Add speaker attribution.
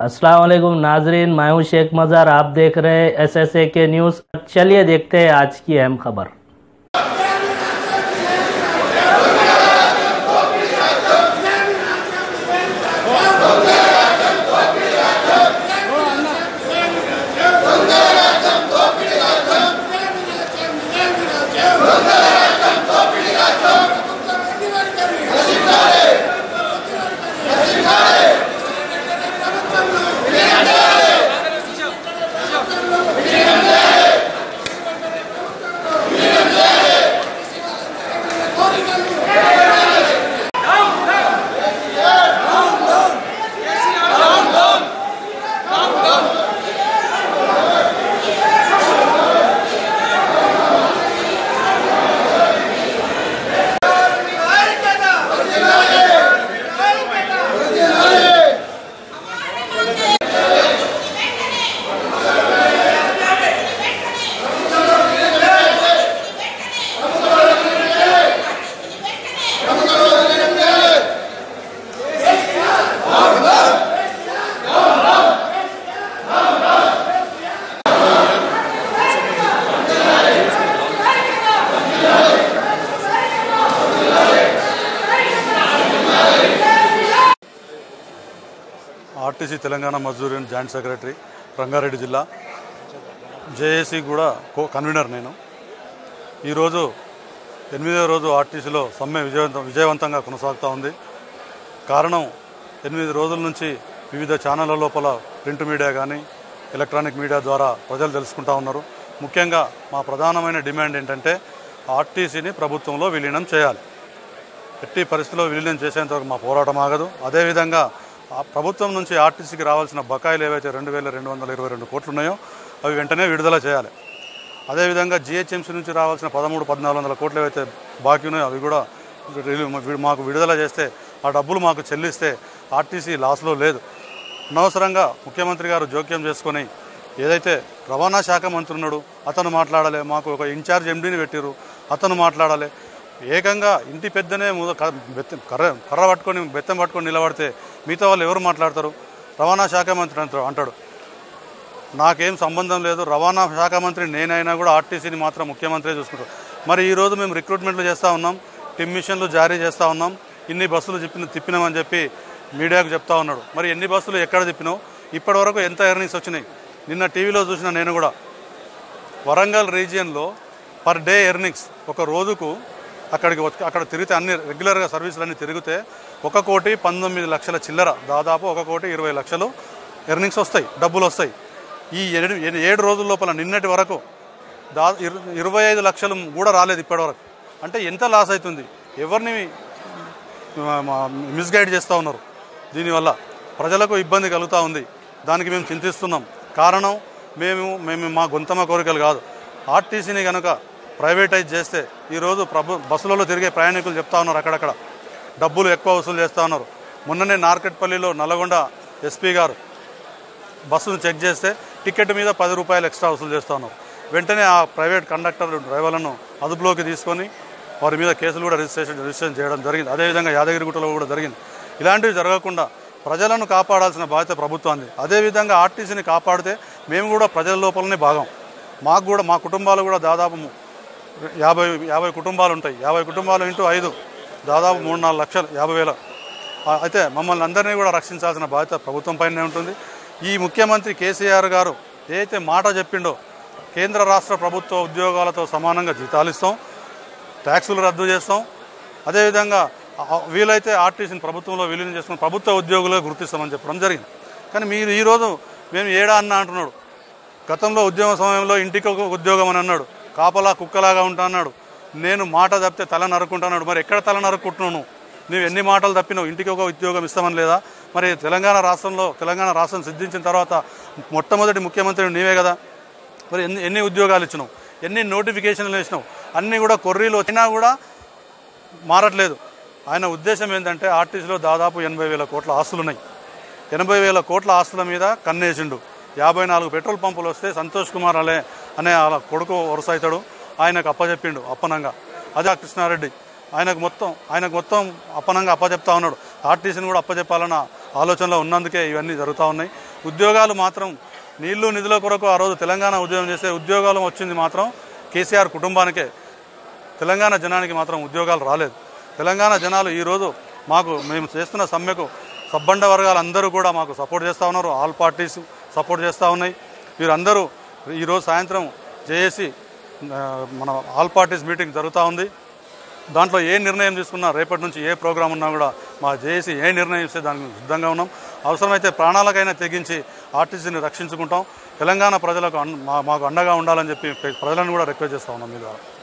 Speaker 1: अस्सलाम वालेकुम नाजरीन मैं हूं शेख मज़ार आप देख रहे हैं एस एस ए के न्यूज़ चलिए देखते हैं आज की अहम खबर
Speaker 2: RTC Telangana Mazdoor union joint secretary Rangareddy జిల్లా జేఏసీ కూడా కో కన్వీనర్ నేను ఈరోజు ఎనిమిదవ రోజు ఆర్టీసీలో సమ్మె విజయవంతం విజయవంతంగా కొనసాగుతూ ఉంది కారణం ఎనిమిది రోజుల నుంచి వివిధ ఛానళ్ళ లోపల ప్రింట్ మీడియా కానీ ఎలక్ట్రానిక్ మీడియా ద్వారా ప్రజలు తెలుసుకుంటా ఉన్నారు ముఖ్యంగా మా ప్రధానమైన డిమాండ్ ఏంటంటే ఆర్టీసీని ప్రభుత్వంలో విలీనం చేయాలి ఎట్టి పరిస్థితుల్లో విలీనం చేసేంత వరకు మా పోరాటం ఆగదు అదేవిధంగా ఆ ప్రభుత్వం నుంచి ఆర్టీసీకి రావాల్సిన బకాయిలు ఏవైతే రెండు వేల రెండు వందల ఇరవై రెండు కోట్లు ఉన్నాయో అవి వెంటనే విడుదల చేయాలి అదేవిధంగా జిహెచ్ఎంసీ నుంచి రావాల్సిన పదమూడు పద్నాలుగు వందల కోట్లు ఏవైతే బాకీ ఉన్నాయో అవి కూడా రిలీవ్- మాకు విడుదల చేస్తే ఆ డబ్బులు మాకు చెల్లిస్తే ఆర్టీసీ లాస్లో లేదు అనవసరంగా ముఖ్యమంత్రి గారు జోక్యం చేసుకొని ఏదైతే రవాణా శాఖ మంత్రి ఉన్నాడు అతను మాట్లాడాలి మాకు ఒక ఇన్ఛార్జ్ ఎండీని పెట్టిరు అతను మాట్లాడాలి ఏకంగా ఇంటి పెద్దనే ముద క- బెత్తం కర్ర కర్ర పట్టుకొని బెత్తం పట్టుకొని నిలబడితే మిగతా వాళ్ళు ఎవరు మాట్లాడతారు రవాణా శాఖ మంత్రి అంటాడు అంటాడు నాకేం సంబంధం లేదు రవాణా శాఖ మంత్రి నేనైనా కూడా ఆర్టీసీని మాత్రం ముఖ్యమంత్రి చూసుకుంటారు మరి ఈరోజు మేము రిక్రూట్మెంట్లు చేస్తూ ఉన్నాం టిమ్ మిషన్లు జారీ చేస్తూ ఉన్నాం ఇన్ని బస్సులు చెప్పిన తిప్పినామని చెప్పి మీడియాకు చెప్తా ఉన్నాడు మరి ఎన్ని బస్సులు ఎక్కడ తిప్పినావు ఇప్పటి వరకు ఎంత ఎర్నింగ్స్ వచ్చినాయి నిన్న టీవీలో చూసిన నేను కూడా వరంగల్ రీజియన్లో పర్ డే ఎర్నింగ్స్ ఒక రోజుకు అక్కడికి వచ్చి- అక్కడ తిరిగితే అన్ని రెగ్యులర్గా సర్వీసులు అన్నీ తిరిగితే ఒక కోటి పంతొమ్మిది లక్షల చిల్లర దాదాపు ఒక కోటి ఇరవై లక్షలు ఎర్నింగ్స్ వస్తాయి డబ్బులు వస్తాయి ఈ ఏడు ఏడు రోజుల లోపల నిన్నటి వరకు దా ఇరు- ఇరవై ఐదు లక్షలు కూడా రాలేదు ఇప్పటివరకు అంటే ఎంత లాస్ అవుతుంది ఎవరిని మిస్గైడ్ చేస్తూ ఉన్నారు దీనివల్ల ప్రజలకు ఇబ్బంది కలుగుతూ ఉంది దానికి మేము చింతిస్తున్నాం కారణం మేము మేము మా గొంతమ కోరికలు కాదు ఆర్టీసీని కనుక ప్రైవేటైజ్ చేస్తే ఈరోజు ప్రభు బస్సులలో తిరిగే ప్రయాణికులు చెప్తా ఉన్నారు అక్కడక్కడ డబ్బులు ఎక్కువ వసూలు చేస్తూ ఉన్నారు మొన్ననే నార్కెట్పల్లిలో నల్గొండ ఎస్పీ గారు బస్సును చెక్ చేస్తే టికెట్ మీద పది రూపాయలు ఎక్స్ట్రా వసూలు చేస్తూ ఉన్నారు వెంటనే ఆ ప్రైవేట్ కండక్టర్ డ్రైవర్లను అదుపులోకి తీసుకొని వారి మీద కేసులు కూడా రిజిస్ట్రేషన్ రిజిస్ట్రేషన్ చేయడం జరిగింది అదేవిధంగా యాదగిరిగుట్టలో కూడా జరిగింది ఇలాంటివి జరగకుండా ప్రజలను కాపాడాల్సిన బాధ్యత ప్రభుత్వాన్ని అదేవిధంగా ఆర్టీసీని కాపాడితే మేము కూడా ప్రజల లోపలనే భాగం మాకు కూడా మా కుటుంబాలు కూడా దాదాపు ము- యాభై యాభై కుటుంబాలు ఉంటాయి యాభై కుటుంబాలు ఇంటూ ఐదు దాదాపు మూడు నాలుగు లక్షలు యాభై వేల ఆ, అయితే మమ్మల్ని అందరినీ కూడా రక్షించాల్సిన బాధ్యత ప్రభుత్వం పైనే ఉంటుంది ఈ ముఖ్యమంత్రి కేసీఆర్ గారు ఏదైతే మాట చెప్పిండో కేంద్ర రాష్ట్ర ప్రభుత్వ ఉద్యోగాలతో సమానంగా జీతాలు ఇస్తాం ట్యాక్సులు రద్దు చేస్తాం అదేవిధంగా ఆ- వీలైతే ఆర్టీసీని ప్రభుత్వంలో విలీనం చేసుకుని ప్రభుత్వ ఉద్యోగులుగా గుర్తిస్తామని చెప్పడం జరిగింది కానీ మీరు ఈరోజు మేము ఏడా అన్న అంటున్నాడు గతంలో ఉద్యోగ సమయంలో ఇంటికి ఒక ఉద్యోగం అని అన్నాడు కాపలా కుక్కలాగా ఉంటా అన్నాడు నేను మాట తప్పితే తల నరుక్కుంటున్నాడు మరి ఎక్కడ తల నరుక్కుంటున్నావు నువ్వు నువ్వు ఎన్ని మాటలు తప్పినావు ఇంటికి ఒక ఉద్యోగం ఇస్తామని లేదా మరి తెలంగాణ రాష్ట్రంలో తెలంగాణ రాష్ట్రం సిద్ధించిన తర్వాత మొట్టమొదటి ముఖ్యమంత్రి నీవే కదా మరి ఎన్ని ఎన్ని ఉద్యోగాలు ఇచ్చినావు ఎన్ని నోటిఫికేషన్లు ఇచ్చినావు అన్నీ కూడా కొర్రీలు వచ్చినా కూడా మారట్లేదు ఆయన ఉద్దేశం ఏంటంటే ఆర్టీసీలో దాదాపు ఎనభై వేల కోట్ల ఆస్తులు ఉన్నాయి ఎనభై వేల కోట్ల ఆస్తుల మీద కన్నేసిండు యాభై నాలుగు పెట్రోల్ పంపులు వస్తే సంతోష్ కుమార్ అలే అనే వాళ్ళ కొడుకు వరుస అవుతాడు ఆయనకు అప్పచెప్పిండు అప్పనంగా అదే ఆ కృష్ణారెడ్డి ఆయనకు మొత్తం ఆయనకు మొత్తం అప్పనంగా అప్పచెప్తా ఉన్నాడు ఆర్టీసీని కూడా అప్పచెప్పాలన్న ఆలోచనలో ఉన్నందుకే ఇవన్నీ జరుగుతూ ఉన్నాయి ఉద్యోగాలు మాత్రం నీళ్లు నిధుల కొరకు ఆ రోజు తెలంగాణ ఉద్యోగం చేస్తే ఉద్యోగాలు వచ్చింది మాత్రం కేసీఆర్ కుటుంబానికే తెలంగాణ జనానికి మాత్రం ఉద్యోగాలు రాలేదు తెలంగాణ జనాలు ఈరోజు మాకు మేము చేస్తున్న సమ్మెకు సబ్బండ వర్గాలు అందరూ కూడా మాకు సపోర్ట్ చేస్తూ ఉన్నారు ఆల్ పార్టీస్ సపోర్ట్ చేస్తూ ఉన్నాయి వీరందరూ ఈరోజు సాయంత్రం జేఏసీ ఆ, మన ఆల్ పార్టీస్ మీటింగ్ జరుగుతూ ఉంది దాంట్లో ఏ నిర్ణయం తీసుకున్నా రేపటి నుంచి ఏ ప్రోగ్రాం ఉన్నా కూడా మా జేఏసీ ఏ నిర్ణయం ఇస్తే దానికి సిద్ధంగా ఉన్నాం అవసరమైతే ప్రాణాలకైనా తెగించి ఆర్టీసీని రక్షించుకుంటాం తెలంగాణ ప్రజలకు అన్- మా- మాకు అండగా ఉండాలని చెప్పి ప్రజలను కూడా రిక్వెస్ట్ చేస్తూ ఉన్నాం మీ ద్వారా